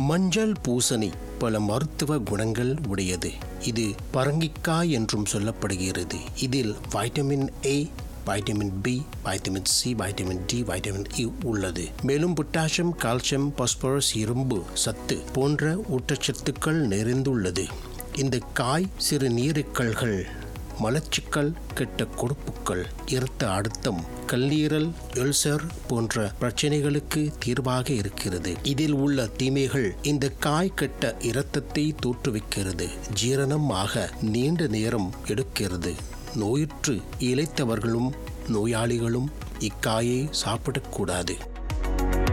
மஞ்சள் பூசணி பல மருத்துவ குணங்கள் உடையது இது பரங்கிக்காய் என்றும் சொல்லப்படுகிறது இதில் vitamin A vitamin B vitamin C vitamin D vitamin E உள்ளது மேலும் பொட்டாசியம் கால்சியம் பாஸ்பரஸ் இரும்பு சத்து போன்ற ஊட்டச்சத்துக்கள் நிறைந்துள்ளது இந்த காய் சிறு நீருக்கள்கள் மலச்சிக்கல் கெட்ட கொழுப்புக்கள் இரத்த அழுத்தம் கல்லீரல் எல்சர் போன்ற பிரச்சனைகளுக்கு தீர்வாக இருக்கிறது இதில் உள்ள தீமைகள் இந்த காய் கெட்ட இரத்தத்தை தோற்றுவிக்கிறது ஜீரணம் ஆக நீண்ட நேரம் எடுக்கிறது நோயுற்று இழைத்தவர்களும் நோயாளிகளும் இக்காயை சாப்பிடக்கூடாது